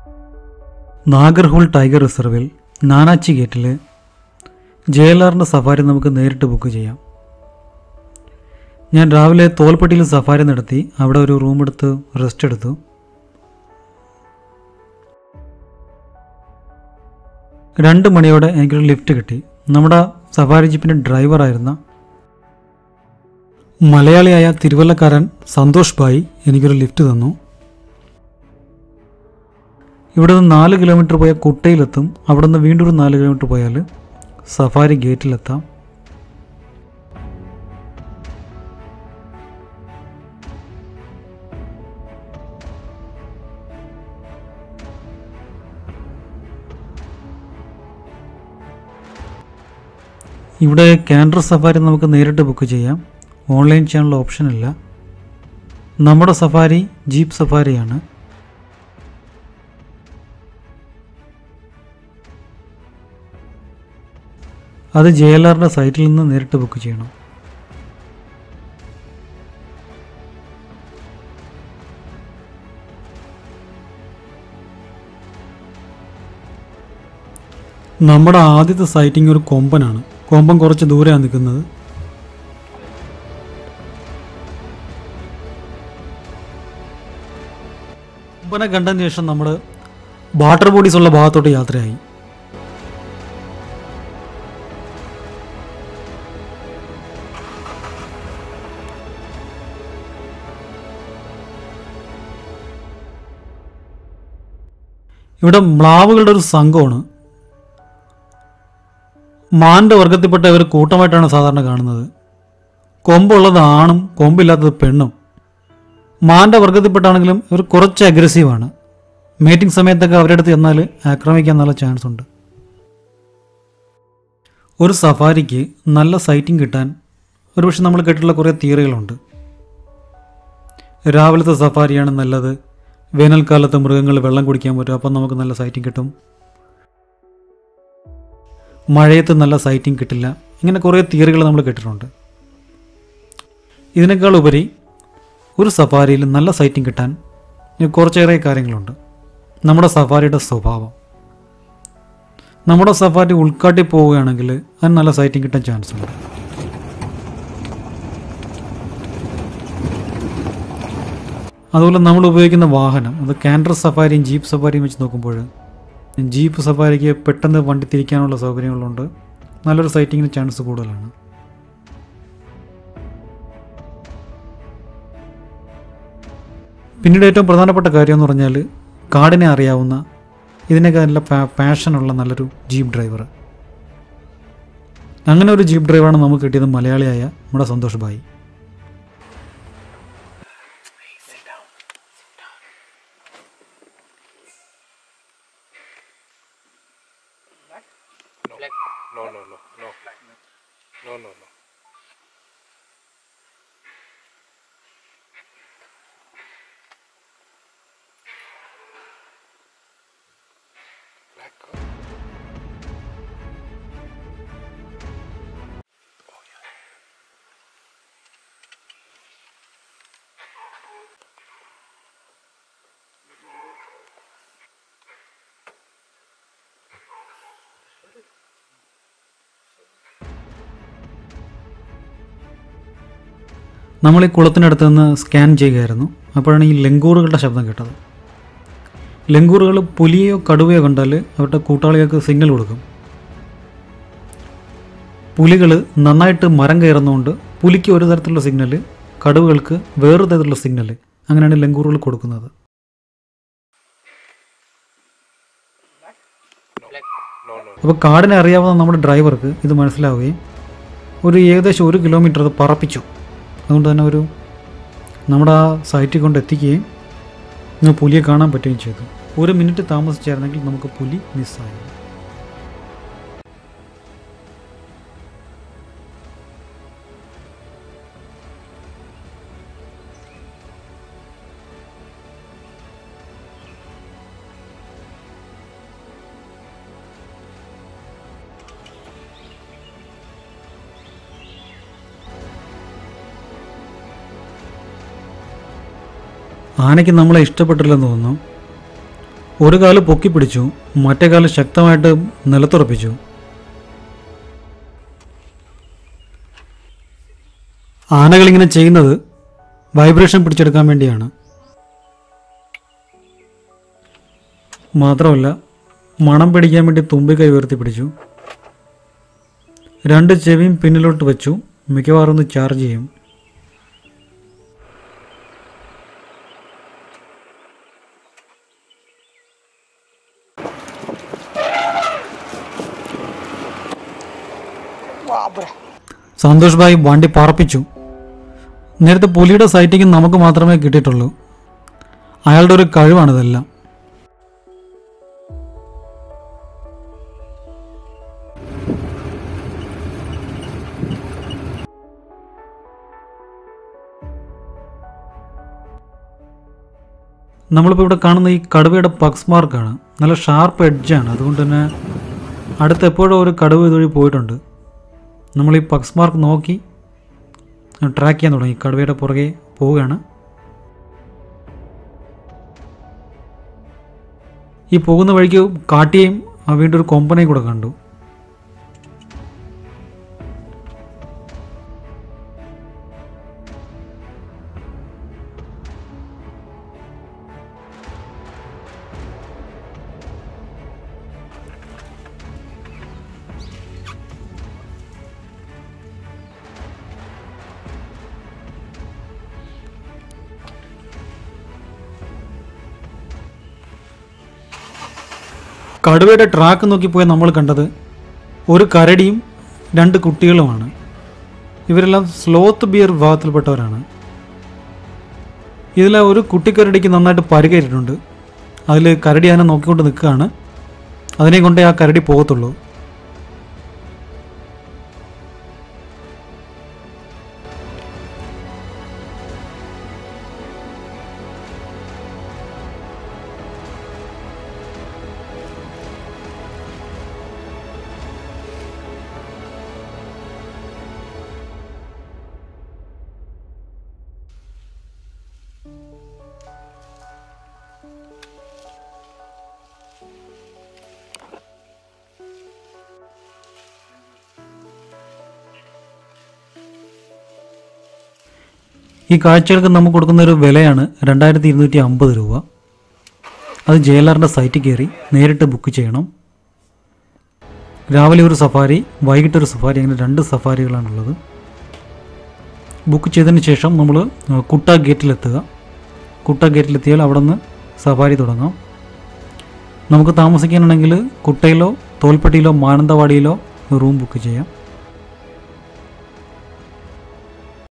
Nagarhole tiger റിസർവിൽ നാനാച്ചി ഗേറ്റിൽ J L ആറിൻ്റെ safari നമുക്ക് നേരിട്ട് ബുക്ക് ചെയ്യാം ഞാൻ രാവിലെ തോൽപ്പെട്ടിയിൽ സഫാരി നടത്തി അവിടെ ഒരു റൂം എടുത്ത് റെസ്റ്റ് എടുത്തു രണ്ട് മണിയോടെ എനിക്കൊരു ലിഫ്റ്റ് കിട്ടി നമ്മുടെ സഫാരി ജീപ്പിൻ്റെ ഡ്രൈവറായിരുന്ന മലയാളിയായ തിരുവല്ലക്കാരൻ സന്തോഷ് ഭായി എനിക്കൊരു ലിഫ്റ്റ് തന്നു ഇവിടെ നിന്ന് നാല് കിലോമീറ്റർ പോയാൽ കുട്ടയിലെത്തും അവിടെ നിന്ന് വീണ്ടും ഒരു നാല് കിലോമീറ്റർ പോയാൽ സഫാരി ഗേറ്റിലെത്താം ഇവിടെ കാൻഡർ സഫാരി നമുക്ക് നേരിട്ട് ബുക്ക് ചെയ്യാം ഓൺലൈൻ ചെയ്യാനുള്ള ഓപ്ഷൻ ഇല്ല നമ്മുടെ സഫാരി ജീപ്പ് സഫാരിയാണ് അത് ജെ എൽ ആറിൻ്റെ സൈറ്റിൽ നിന്ന് നേരിട്ട് ബുക്ക് ചെയ്യണം നമ്മുടെ ആദ്യത്തെ സൈറ്റിംഗ് ഒരു കൊമ്പനാണ് കൊമ്പൻ കുറച്ച് ദൂരെയാണ് നിൽക്കുന്നത് കൊമ്പനെ കണ്ടതിന് ശേഷം നമ്മൾ വാട്ടർ ബോഡീസ് ഉള്ള ഭാഗത്തോട്ട് യാത്രയായി ഇവിടെ മ്ലാവുകളുടെ ഒരു സംഘമാണ് മാൻ്റെ വർഗത്തിൽപ്പെട്ട ഇവർ കൂട്ടമായിട്ടാണ് സാധാരണ കാണുന്നത് കൊമ്പുള്ളത് ആണും കൊമ്പില്ലാത്തത് പെണ്ണും മാൻ്റെ വർഗത്തിൽപ്പെട്ടാണെങ്കിലും ഇവർ കുറച്ച് അഗ്രസീവാണ് മീറ്റിംഗ് സമയത്തൊക്കെ അവരുടെ അടുത്ത് ചെന്നാൽ ആക്രമിക്കാൻ നല്ല ചാൻസ് ഉണ്ട് ഒരു സഫാരിക്ക് നല്ല സൈറ്റിംഗ് കിട്ടാൻ ഒരുപക്ഷെ നമ്മൾ കേട്ടിട്ടുള്ള കുറേ തിയറികളുണ്ട് രാവിലത്തെ സഫാരിയാണ് നല്ലത് വേനൽക്കാലത്ത് മൃഗങ്ങൾ വെള്ളം കുടിക്കാൻ പറ്റും അപ്പം നമുക്ക് നല്ല സൈറ്റിംഗ് കിട്ടും മഴയത്ത് നല്ല സൈറ്റിംഗ് കിട്ടില്ല ഇങ്ങനെ കുറേ തിയറികൾ നമ്മൾ കേട്ടിട്ടുണ്ട് ഇതിനേക്കാൾ ഉപരി ഒരു സഫാരിയിൽ നല്ല സൈറ്റിംഗ് കിട്ടാൻ കുറച്ചേറെ കാര്യങ്ങളുണ്ട് നമ്മുടെ സഫാരിയുടെ സ്വഭാവം നമ്മുടെ സഫാരി ഉൾക്കാട്ടി പോവുകയാണെങ്കിൽ അതിന് നല്ല സൈറ്റിംഗ് കിട്ടാൻ ചാൻസ് ഉണ്ട് അതുപോലെ നമ്മൾ ഉപയോഗിക്കുന്ന വാഹനം അത് കാൻഡർ സഫാരിയും ജീപ്പ് സഫാരിയും വെച്ച് നോക്കുമ്പോൾ ജീപ്പ് സഫാരിക്ക് പെട്ടെന്ന് വണ്ടി തിരിക്കാനുള്ള സൗകര്യങ്ങളുണ്ട് നല്ലൊരു സൈറ്റിങ്ങിന് ചാൻസ് കൂടുതലാണ് പിന്നീട് ഏറ്റവും പ്രധാനപ്പെട്ട കാര്യം എന്ന് പറഞ്ഞാൽ കാടിനെ അറിയാവുന്ന ഇതിനൊക്കെ നല്ല പാഷനുള്ള നല്ലൊരു ജീപ്പ് ഡ്രൈവർ അങ്ങനെ ഒരു ജീപ്പ് ഡ്രൈവറാണ് നമുക്ക് കിട്ടിയത് മലയാളിയായ നമ്മുടെ Santhosh Bhai No, no, no, no. No, no, no. Black girl. നമ്മൾ ഈ കുളത്തിനടുത്ത് നിന്ന് സ്കാൻ ചെയ്യുകയായിരുന്നു അപ്പോഴാണ് ഈ ലങ്കൂറുകളുടെ ശബ്ദം കേട്ടത് ലങ്കൂറുകൾ പുലിയോ കടുവയോ കണ്ടാൽ അവരുടെ കൂട്ടാളികൾക്ക് സിഗ്നൽ കൊടുക്കും പുലികൾ നന്നായിട്ട് മരം കയറുന്നതുകൊണ്ട് പുലിക്ക് ഒരു തരത്തിലുള്ള സിഗ്നൽ കടുവകൾക്ക് വേറൊരു തരത്തിലുള്ള സിഗ്നൽ അങ്ങനെയാണ് ലങ്കൂറുകൾ കൊടുക്കുന്നത് No, no. അപ്പോൾ കാടിനെ അറിയാവുന്ന നമ്മുടെ ഡ്രൈവർക്ക് ഇത് മനസ്സിലാവുകയും ഒരു ഏകദേശം ഒരു കിലോമീറ്റർ അത് പറപ്പിച്ചു അതുകൊണ്ട് തന്നെ ഒരു നമ്മുടെ ആ സൈറ്റിൽ കൊണ്ട് എത്തിക്കുകയും ഇന്ന് പുലിയെ കാണാൻ പറ്റുകയും ചെയ്തു ഒരു മിനിറ്റ് താമസിച്ചായിരുന്നെങ്കിൽ നമുക്ക് പുലി മിസ്സായി ആനയ്ക്ക് നമ്മളെ ഇഷ്ടപ്പെട്ടില്ലെന്ന് തോന്നുന്നു ഒരു കാല് പൊക്കി പിടിച്ചു മറ്റേ കാല് ശക്തമായിട്ട് നിലത്തുറപ്പിച്ചു ആനകളിങ്ങനെ ചെയ്യുന്നത് വൈബ്രേഷൻ പിടിച്ചെടുക്കാൻ വേണ്ടിയാണ് മാത്രമല്ല മണം പിടിക്കാൻ വേണ്ടി തുമ്പിക്കൈ ഉയർത്തി പിടിച്ചു രണ്ട് ചെവിയും പിന്നിലോട്ട് വെച്ചു മിക്കവാറും ഒന്ന് ചാർജ് ചെയ്യും സന്തോഷ് ഭായി വണ്ടി പറപ്പിച്ചു നേരത്തെ പുലിയുടെ സൈറ്റിങ് നമുക്ക് മാത്രമേ കിട്ടിയിട്ടുള്ളൂ അയാളുടെ ഒരു കഴിവാണിതെല്ലാം നമ്മളിപ്പോൾ ഇവിടെ കാണുന്ന ഈ കടുവയുടെ പക്സ് മാർക്കാണ് നല്ല ഷാർപ്പ് എഡ്ജാണ് അതുകൊണ്ട് തന്നെ അടുത്ത് എപ്പോഴും ഒരു കടുവ ഇതുവഴി പോയിട്ടുണ്ട് നമ്മൾ ഈ പക്സ് മാർക്ക് നോക്കി ട്രാക്ക് ചെയ്യാൻ തുടങ്ങി കടുവയുടെ പുറകെ പോവുകയാണ് ഈ പോകുന്ന വഴിക്ക് കാട്ടിയെയും ആ വീണ്ടും ഒരു കൊമ്പനെയും കൂടെ കണ്ടു കടുവയുടെ ട്രാക്ക് നോക്കിപ്പോയി നമ്മൾ കണ്ടത് ഒരു കരടിയും രണ്ട് കുട്ടികളുമാണ് ഇവരെല്ലാം സ്ലോത്ത് ബിയർ വിഭാഗത്തിൽപ്പെട്ടവരാണ് ഇതിലെ ഒരു കുട്ടിക്കരടിക്ക് നന്നായിട്ട് പരിക്കേറ്റിട്ടുണ്ട് അതിൽ കരടി അതിനെ നോക്കിക്കൊണ്ട് നിൽക്കുകയാണ് അതിനെ കൊണ്ടേ ആ കരടി പോകത്തുള്ളൂ ഈ കാഴ്ചകൾക്ക് നമുക്ക് കൊടുക്കുന്ന ഒരു വിലയാണ് രണ്ടായിരത്തി ഇരുന്നൂറ്റി അമ്പത് രൂപ അത് ജെ എൽ ആറിൻ്റെ സൈറ്റിൽ കയറി നേരിട്ട് ബുക്ക് ചെയ്യണം രാവിലെ ഒരു സഫാരി വൈകിട്ട് ഒരു സഫാരി അങ്ങനെ രണ്ട് സഫാരികളാണുള്ളത് ബുക്ക് ചെയ്തതിന് ശേഷം നമ്മൾ കുട്ട ഗേറ്റിലെത്തുക കുട്ട ഗേറ്റിലെത്തിയാൽ അവിടെ നിന്ന് സഫാരി തുടങ്ങാം നമുക്ക് താമസിക്കാനാണെങ്കിൽ കുട്ടയിലോ തോൽപ്പെട്ടിയിലോ മാനന്തവാടിയിലോ റൂം ബുക്ക് ചെയ്യാം